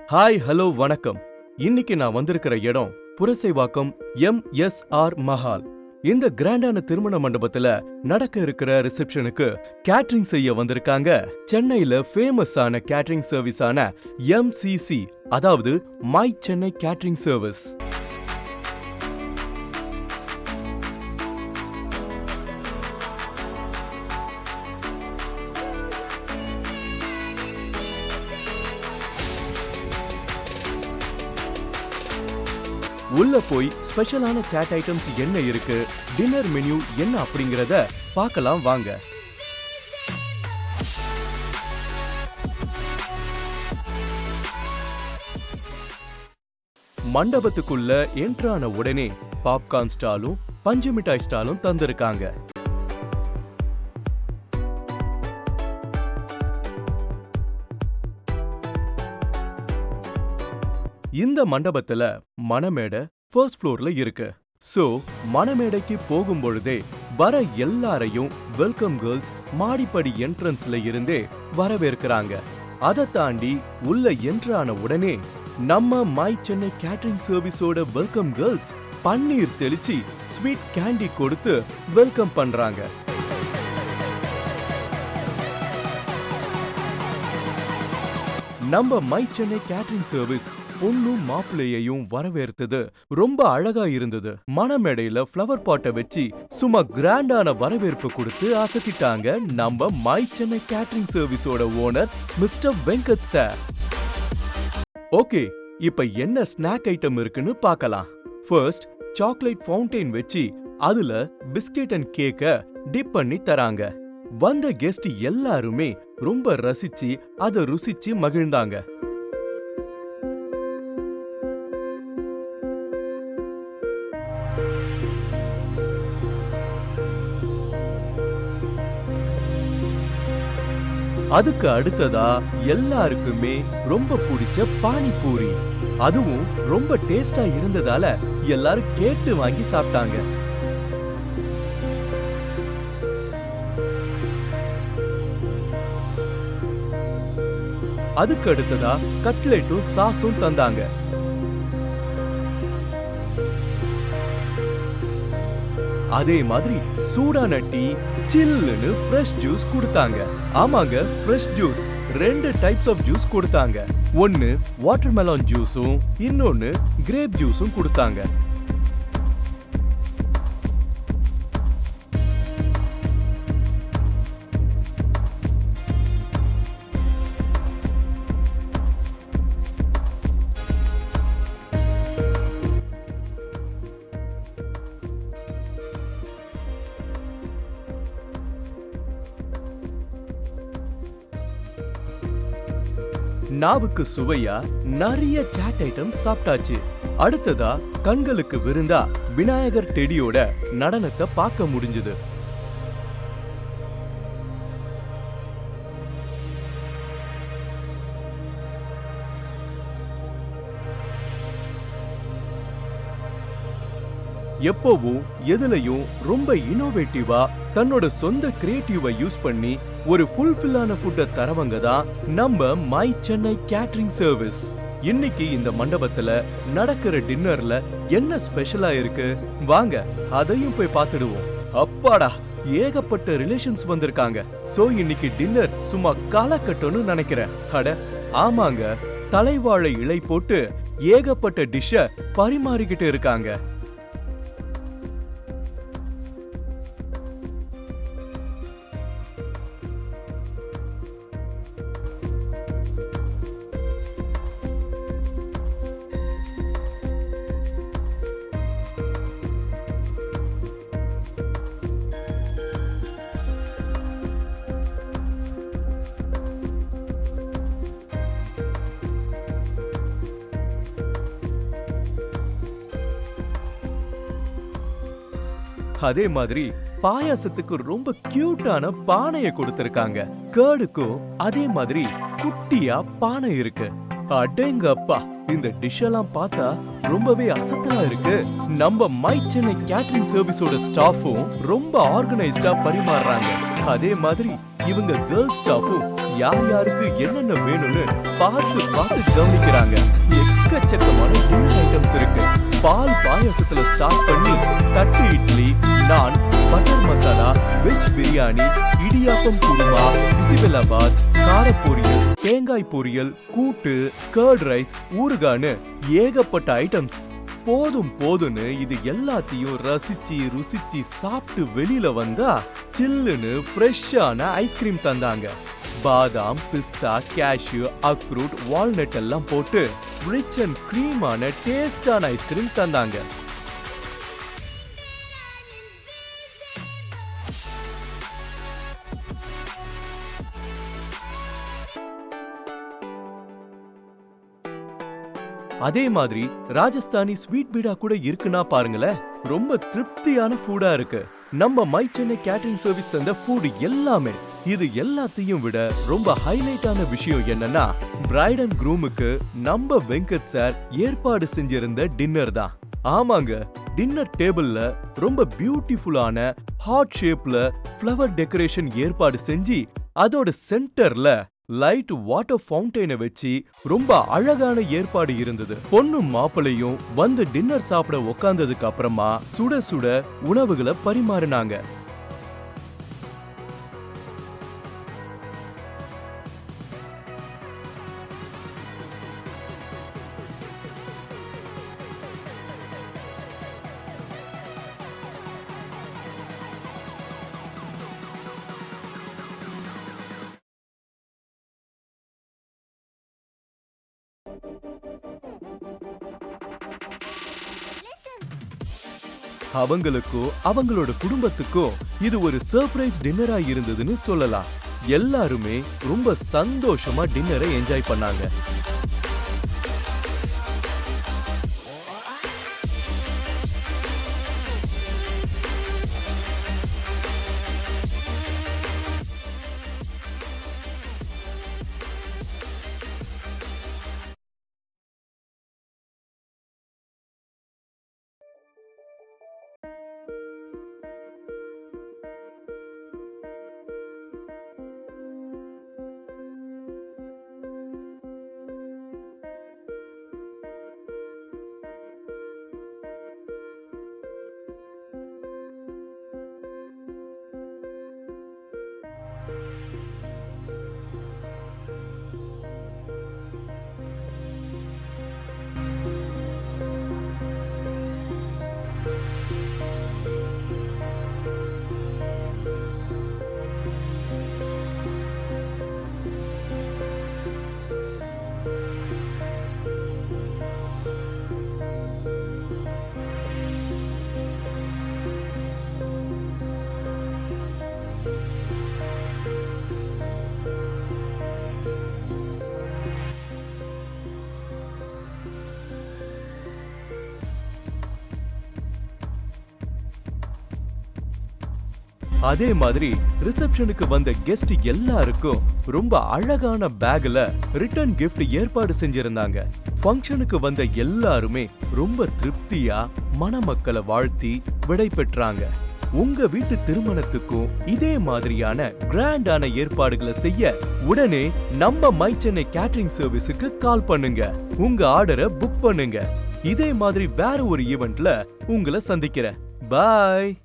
hi hello வணக்கம் இன்னைக்கு நான் வந்திருக்கிற இடம் Purasawalkam M S R Mahal இந்த கிராண்டான திருமண மண்டபத்துல நடக்க இருக்கிற ரிசப்ஷனுக்கு கேட்டரிங் செய்ய வந்திருக்காங்க சென்னையில ஃபேமஸான கேட்டரிங் சர்வீஸான எம்சிசி அதாவது மை சென்னை கேட்டரிங் சர்வீஸ் உள்ள போய் ஸ்பெஷலான சாட் ஐட்டம்ஸ் என்ன இருக்கு டின்னர் மெனு என்ன அப்படிங்கறத பார்க்கலாம் வாங்க மண்டபத்துக்குள்ள என்ட்ரான உடனே பாப்கார்ன் ஸ்டாலும் பஞ்சு மிட்டாய் ஸ்டாலும் தந்திருக்காங்க இந்த மண்டபத்துல மணமேடை ஃபர்ஸ்ட் ஃப்ளோர்ல இருக்கு சோ மணமேடைக்கு போகும் பொழுதே வர எல்லாரையும் வெல்கம் கேர்ள்ஸ் மாடிப்படி என்ட்ரன்ஸ்ல இருந்தே வரவேற்கிறாங்க அதை தாண்டி உள்ள என்ட்ரான உடனே நம்ம மை சென்னை கேட்டரிங் சர்வீஸோட வெல்கம் கேர்ள்ஸ் பன்னீர் தெளிச்சு ஸ்வீட் கேண்டி கொடுத்து வெல்கம் பண்றாங்க நம்ம மை சென்னை கேட்டரிங் சர்வீஸ் பொண்ணும் மாப்பிள்ளையையும் வரவேற்றது ரொம்ப அழகா இருந்தது மணமேடையில ஃப்ளவர் பாட்டை வச்சு சும்மா கிராண்டான வரவேற்பு கொடுத்து அசத்திட்டாங்க நம்ம மை சென்னை கேட்டரிங் சர்வீஸோட owner mister Venkat sir okay இப்ப என்ன ஸ்நாக் ஐட்டம் இருக்குன்னு பார்க்கலாம் ஃபர்ஸ்ட் சாக்லேட் ஃபவுண்டைன் வச்சு அதுல பிஸ்கெட் அண்ட் கேக்க டிப் பண்ணி தராங்க வந்த கெஸ்ட் எல்லாருமே ரொம்ப ரசிச்சு அதை ருசிச்சு மகிழ்ந்தாங்க அதுக்கு அடுத்ததா எல்லாருக்குமே ரொம்ப பிடிச்ச பானிபூரி அதுவும் ரொம்ப டேஸ்டா இருந்ததால எல்லாரும் கேட்டு வாங்கி சாப்பிட்டாங்க அதுக்கு அடுத்ததா கட்லெட்டும் சாஸும் தந்தாங்க அதே மாதிரி சூடான டீ சில்லுன்னு ஃப்ரெஷ் ஜூஸ் கொடுத்தாங்க ஆமாங்க ஃப்ரெஷ் ஜூஸ் ரெண்டு டைப்ஸ் ஆஃப் ஜூஸ் கொடுத்தாங்க ஒன்னு வாட்டர்மெலன் ஜூஸும் இன்னொன்னு கிரேப் ஜூஸும் கொடுத்தாங்க நாவுக்கு சுவையா நிறைய சாட் ஐட்டம் சாப்பிட்டாச்சு அடுத்ததா கண்களுக்கு விருந்தா விநாயகர் டெடியோட நடனத்தை பார்க்க முடிஞ்சது எப்பவும் எதுலயும் ரொம்ப இனோவேட்டிவா தன்னோட சொந்த கிரியேட்டிவை யூஸ் பண்ணி ஒரு ஃபுல்ஃபில்லான ஃபுட்டை தரவங்க தான் நம்ம மை சென்னை கேட்டரிங் சர்வீஸ் இன்னைக்கு இந்த மண்டபத்துல நடக்கிற டின்னர்ல என்ன ஸ்பெஷலா இருக்கு வாங்க அதையும் போய் பார்த்துடுவோம் அப்பாடா ஏகப்பட்ட ரிலேஷன்ஸ் வந்திருக்காங்க சோ இன்னைக்கு டின்னர் சும்மா காலக்கட்டம்னு நினைக்கிறேன் அட ஆமாங்க தலைவாழை இலை போட்டு ஏகப்பட்ட டிஷ்ஷ பரிமாறிக்கிட்டு இருக்காங்க அதே மாதிரி பாயாசத்துக்கு ரொம்ப கியூட்டான பானைய கொடுத்திருக்காங்க கேர்டுக்கும் அதே மாதிரி குட்டியா பானை இருக்கு அடேங்க அப்பா இந்த டிஷ் எல்லாம் பார்த்தா ரொம்பவே அசத்தலா இருக்கு நம்ம மை சென்னை கேட்டரிங் சர்வீஸோட ஸ்டாஃபும் ரொம்ப ஆர்கனைஸ்டா பரிமாறுறாங்க அதே மாதிரி இவங்க கேர்ள் ஸ்டாஃபும் யார் யாருக்கு என்னென்ன வேணும்னு பார்த்து பார்த்து கவனிக்கிறாங்க எக்கச்சக்கமான டின்னர் ஐட்டம்ஸ் இருக்கு பால் பாயாசத்துல ஸ்டார்ட் பண்ணி தட்டு இட்லி நான் பட்டர் மசாலா வெஜ் பிரியாணி இடியாப்பம் குருமா பிசிபெல்லாபாத் கார பொரியல் தேங்காய் பொரியல் கூட்டு கர்ட் ரைஸ் ஊறுகான்னு ஏகப்பட்ட ஐட்டம்ஸ் போதும் போதும்னு இது எல்லாத்தையும் ரசிச்சு ருசிச்சு சாப்பிட்டு வெளியில வந்தா சில்லுன்னு ஃப்ரெஷ்ஷான ஐஸ்கிரீம் தந்தாங்க பாதாம் பிஸ்தா கேஷ்யூ அக்ரூட் வால்நட் எல்லாம் போட்டு ரிச் அண்ட் க்ரீமான டேஸ்டான ஐஸ்கிரீம் தந்தாங்க அதே மாதிரி ராஜஸ்தானி ஸ்வீட் பீடா கூட இருக்குன்னா பாருங்களேன் ரொம்ப திருப்தியான ஃபுட்டா இருக்கு நம்ம மை சென்னை கேட்டரிங் சர்வீஸ் தந்த ஃபுட் எல்லாமே இது எல்லாத்தையும் விட ரொம்ப ஹைலைட்டான விஷயம் என்னன்னா பிரைட் அண்ட் க்ரூமுக்கு நம்ம வெங்கட் சார் ஏற்பாடு செஞ்சிருந்த டின்னர் தான் ஆமாங்க டின்னர் டேபிள்ல ரொம்ப பியூட்டிஃபுல்லான ஹார்ட் ஷேப்ல ஃப்ளவர் டெக்கரேஷன் ஏற்பாடு செஞ்சு அதோட சென்டர்ல லைட் வாட்டர் ஃபவுண்டெயினை வச்சு ரொம்ப அழகான ஏற்பாடு இருந்தது பொண்ணும் மாப்பிளையும் வந்து டின்னர் சாப்பிட உக்காந்ததுக்கு அப்புறமா சுட சுட உணவுகளை பரிமாறினாங்க அவங்களுக்கோ அவங்களோட குடும்பத்துக்கோ இது ஒரு சர்ப்ரைஸ் டின்னரா இருந்ததுன்னு சொல்லலாம் எல்லாருமே ரொம்ப சந்தோஷமா டின்னரை என்ஜாய் பண்ணாங்க அதே மாதிரி ரிசப்ஷனுக்கு வந்த கெஸ்ட் எல்லாருக்கும் ரொம்ப அழகான பேக்ல ரிட்டர்ன் gift ஏற்பாடு செஞ்சிருந்தாங்க ஃபங்க்ஷனுக்கு வந்த எல்லாருமே ரொம்ப திருப்தியா மணமக்களை வாழ்த்தி விடை பெற்றாங்க உங்க வீட்டு திருமணத்துக்கும் இதே மாதிரியான கிராண்டான ஏற்பாடுகளை செய்ய உடனே நம்ம மை சென்னை கேட்டரிங் சர்வீஸுக்கு கால் பண்ணுங்க உங்க ஆர்டரை புக் பண்ணுங்க இதே மாதிரி வேற ஒரு ஈவெண்ட்ல உங்களை சந்திக்கிறேன் பாய்